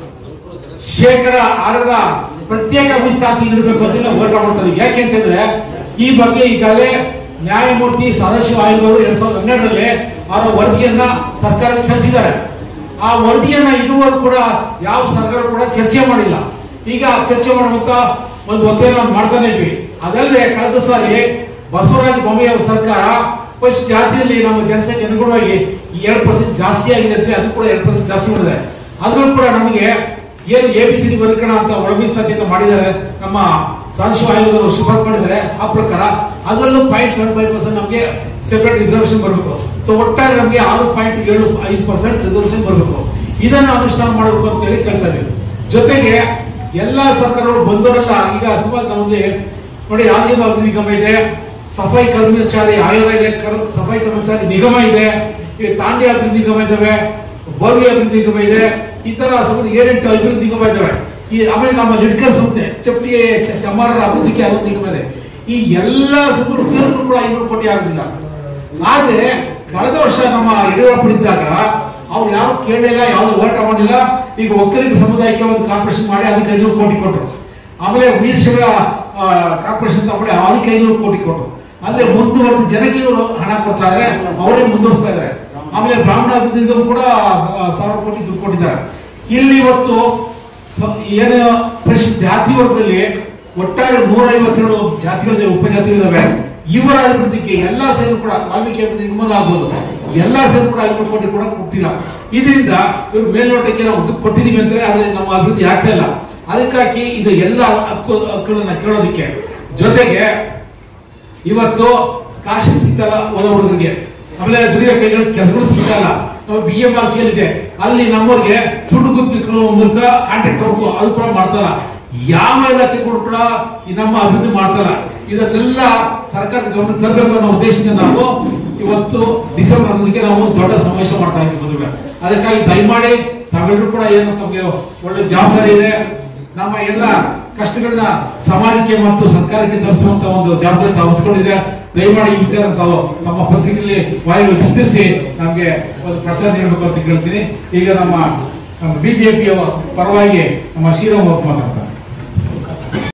G: ಶೇಕಡ ಆರರ ಪ್ರತ್ಯೇಕ ಮೀಸಲಾತಿ ನೀಡಬೇಕು ಅಂತ ನಾವು ಹೋರಾಟ ಮಾಡ್ತಾ ಇದೀವಿ ಯಾಕೆ ಅಂತಂದ್ರೆ ಈ ಬಗ್ಗೆ ಈಗಾಗಲೇ ನ್ಯಾಯಮೂರ್ತಿ ಸದಾಶಿವ ಆಯೋಗ ಅವರು ಎರಡ್ ಸಾವಿರದ ಹನ್ನೆರಡರಲ್ಲಿ ಅವರ ವರದಿಯನ್ನ ಸರ್ಕಾರಕ್ಕೆ ಸಲ್ಲಿಸಿದ್ದಾರೆ ಆ ವರದಿಯನ್ನ ಇದುವರೆಗೂ ಕೂಡ ಯಾವ ಸರ್ಕಾರ ಕೂಡ ಚರ್ಚೆ ಮಾಡಿಲ್ಲ ಈಗ ಚರ್ಚೆ ಮಾಡುವಂತ ಒಂದು ಒತ್ತಾಯ ನಾವು ಮಾಡ್ತಾನೆ ಇದ್ವಿ ಅದಲ್ಲದೆ ಕಳೆದ ಸಾರಿ ಬಸವರಾಜ ಬೊಮ್ಮಾಯಿ ಅವರ ಸರ್ಕಾರ ಫಸ್ಟ್ ಜಾತಿಯಲ್ಲಿ ನಮ್ಮ ಜನಸಂಖ್ಯೆ ಅನುಗುಣವಾಗಿ ಎರಡು ಪರ್ಸೆಂಟ್ ಜಾಸ್ತಿ ಆಗಿದೆ ಅಂದ್ರೆ ಅದು ಕೂಡ ಎರಡು ಪರ್ಸೆಂಟ್ ಜಾಸ್ತಿ ಮಾಡಿದೆ ಅದ್ರಲ್ಲೂ ಕೂಡ ನಮಗೆ ಏನು ಎ ಬಿ ಸಿ ಡಿ ವರ್ಗೀಕರಣ ಅಂತ ಒಳ ಮೀಸಲಾತಿ ಅಂತ ಮಾಡಿದ್ದಾರೆ ನಮ್ಮ ಸದಾಶಿವ ಆಯೋಗದವರು ಶಿಫಾರಸ್ ಮಾಡಿದ್ದಾರೆ ಆ ಪ್ರಕಾರ ಅದರಲ್ಲೂ ಪಾಯಿಂಟ್ ಸೆವೆನ್ ಫೈವ್ ಪರ್ಸೆಂಟ್ ನಮಗೆ ಸೆಪರೇಟ್ ರಿಸರ್ವೇಶನ್ ಬರಬೇಕು ಸೊ ಒಟ್ಟಾರೆ ನಮಗೆ ಆರು ಪಾಯಿಂಟ್ ಏಳು ಐದು ಪರ್ಸೆಂಟ್ ರಿಸರ್ವೇಶನ್ ಬರಬೇಕು ಇದನ್ನು ಅನುಷ್ಠಾನ ಮಾಡಬೇಕು ಅಂತ ಹೇಳಿ ಕೇಳ್ತಾ ಇದ್ದೀವಿ ಜೊತೆಗೆ ಎಲ್ಲಾ ಸರ್ಕಾರಗಳು ಬಂದವರೆಲ್ಲ ಈಗ ಸುಮಾರು ನಮಗೆ ನೋಡಿ ಆದಿಮ ಅಭಿವೃದ್ಧಿ ನಿಗಮ ಇದೆ ಸಫಾಯಿ ಕರ್ಮಚಾರಿ ಆಯೋಗ ಇದೆ ಕರ್- ಸಫಾಯಿ ಕರ್ಮಚಾರಿ ನಿಗಮ ಇದೆ ಈ ತಾಂಡಿ ಅಭಿವೃದ್ಧಿ ನಿಗಮ ಇದಾವೆ ಬೋಗಿ ಅಭಿವೃದ್ಧಿ ನಿಗಮ ಇದೆ ಈ ತರ ಸುಮಾರು ಏಳೆಂಟು ಅಭಿವೃದ್ಧಿ ನಿಗಮ ಇದಾವೆ ಈ ಆಮೇಲೆ ನಮ್ಮ ಲಿಡ್ಕರ್ ಸಂಸ್ಥೆ ಚಪ್ಪಲಿ ಚ- ಚಮ್ಮಾರರ ಅಭಿವೃದ್ಧಿಗೆ ಅದೊಂದು ನಿಗಮ ಇದೆ ಈ ಎಲ್ಲ ಸುಮಾರು ಸೇರಿದ್ರು ಕೂಡ ಐನೂರು ಕೋಟಿ ಆಗುದಿಲ್ಲ ಆದ್ರೆ ಕಳೆದ ವರ್ಷ ನಮ್ಮ ಯಡಿಯೂರಪ್ಪನಿದ್ದಾಗ ಅವ್ರು ಯಾರು ಕೇಳಲಿಲ್ಲ ಯಾವ್ದು ಹೋರಾಟ ಮಾಡಿಲ್ಲ ಈಗ ಒಕ್ಕಲಿಗ ಸಮುದಾಯಕ್ಕೆ ಒಂದು ಕಾರ್ಪೊರೇಷನ್ ಮಾಡಿ ಅದಕ್ಕೆ ಐನೂರು ಕೋಟಿ ಕೊಟ್ಟರು ಆಮೇಲೆ ವೀರಶೈವ ಕಾರ್ಪೊರೇಷನ್ ತಗೊಂಡು ಅದಕ್ಕೆ ಐನೂರು ಕೋಟಿ ಕೊಟ್ಟರು ಅಂದ್ರೆ ಮುಂದುವರೆದ ಜನಕ್ಕೆ ಇವರು ಹಣ ಕೊಡ್ತಾ ಇದ್ದಾರೆ ಅವರೇ ಮುಂದುವರಿಸ್ತಾ ಇದ್ದಾರೆ ಆಮೇಲೆ ಬ್ರಾಹ್ಮಣ ಅಭಿವೃದ್ಧಿ ನಿಗಮ ಕೂಡ ಆ, ಸಾವಿರ ಕೋಟಿ ದುಡ್ಡು ಕೊಟ್ಟಿದ್ದಾರೆ ಇಲ್ಲಿ ಇವತ್ತು ಸ- ಏನು ಫಸ್ಟ್ ಜಾತಿ ವರ್ಗದಲ್ಲಿ ಒಟ್ಟಾರೆ ನೂರ ಐವತ್ತೇಳು ಜಾತಿಗಳಿವೆ ಉಪಜಾತಿಗಳಿದಾವೆ ಇವರ ಅಭಿವೃದ್ಧಿಗೆ ಎಲ್ಲಾ ಸೇರಿ ಕೂಡ ವಾಲ್ಮೀಕಿ ಅಭಿವೃದ್ಧಿ ನಿಗಮ ಆಗ್ಬೋದು ಎಲ್ಲಾ ಸೇರಿ ಕೂಡ ಐನೂರು ಕೋಟಿ ಕೂಡ ಕೊಟ್ಟಿಲ್ಲ ಇದರಿಂದ ಇವ್ರು ಮೇಲ್ನೋಟಕ್ಕೆ ನಾವು ದುಡ್ಡು ಕೊಟ್ಟಿದೀವಿ ಅಂದ್ರೆ ಆದ್ರೆ ನಮ್ಮ ಅಭಿವೃದ್ಧಿ ಆಗ್ತಾ ಇಲ್ಲ ಅದಕ್ಕಾಗಿ ಇದು ಎಲ್ಲ ಹಕ್ಕು ಹಕ್ಕುಗಳನ್ನ ಕೇಳೋದಕ್ಕೆ ಜೊತೆಗೆ ಇವತ್ತು ಸ್ಕಾಲರ್ಶಿಪ್ ಸಿಗ್ತಲ್ಲ ಓದೋ ಹುಡುಗರಿಗೆ ಆಮೇಲೆ ದುಡಿಯೋ ಕೈಗಳ ಕೆಲಸಗಳು ಸಿಗ್ತಲ್ಲ ನಾವು ಬಿ ಎಂ ಆರ್ ಸಿ ಇದೆ ಅಲ್ಲಿ ನಮ್ಮವ್ರಿಗೆ ದುಡ್ಡು ಗುತ್ತಿಗೆ ಮೂಲಕ ಕಾಂಟ್ರಾಕ್ಟ್ ವರ್ಕ್ ಅದು ಕೂಡ ಮಾಡ್ತಾರ ಯಾವ ಇಲಾಖೆಗಳು ಕೂಡ ಈ ನಮ್ಮ ಅಭಿವೃದ್ಧಿ ಮಾಡ್ತಾರ ಇದನ್ನೆಲ್ಲ ಸರ್ಕಾರದ ಗಮನ ತರಬೇಕು ಅನ್ನೋ ಉದ್ದೇಶದಿಂದ ನಾವು ಇವತ್ತು ಡಿಸೆಂಬರ್ ಹನ್ನೊಂದಕ್ಕೆ ನಾವು ದೊಡ್ಡ ಸಮಾವೇಶ ಮಾಡ್ತಾ ಇದ್ದೀವಿ ಮದುವೆ ಅದಕ್ಕಾಗಿ ದಯಮಾಡಿ ತಾವೆಲ್ಲರೂ ಕೂಡ ಏನು ನಮಗೆ ಒಳ್ಳೆ ಜವಾಬ್ದಾರಿ ಇದೆ ನಮ್ಮ ಎಲ್ಲ ಕಷ್ಟಗಳನ್ನ ಸಮಾಜಕ್ಕೆ ಮತ್ತು ಸರ್ಕಾರಕ್ಕೆ ತಲುಪಿಸುವಂತ ಒಂದು ಜವಾಬ್ದಾರಿ ತಾವು ಹೊತ್ಕೊಂಡಿದ್ರೆ ದಯಮಾಡಿ ಈ ವಿಚಾರ ತಾವು ತಮ್ಮ ಪತ್ರಿಕೆಯಲ್ಲಿ ವಾಯು ಗುರುತಿಸಿ ನಮ್ಗೆ ಒಂದು ಪ್ರಚಾರ ನೀಡಬೇಕು ಅಂತ ಕೇಳ್ತೀನಿ ಈಗ ನಮ್ಮ ನಮ್ಮ ಬಿಜೆಪಿಯ ಪರವಾಗಿ ನಮ್ಮ ಶ್ರೀರಾಮ್ ಮಾತಾಡ್ತಾರೆ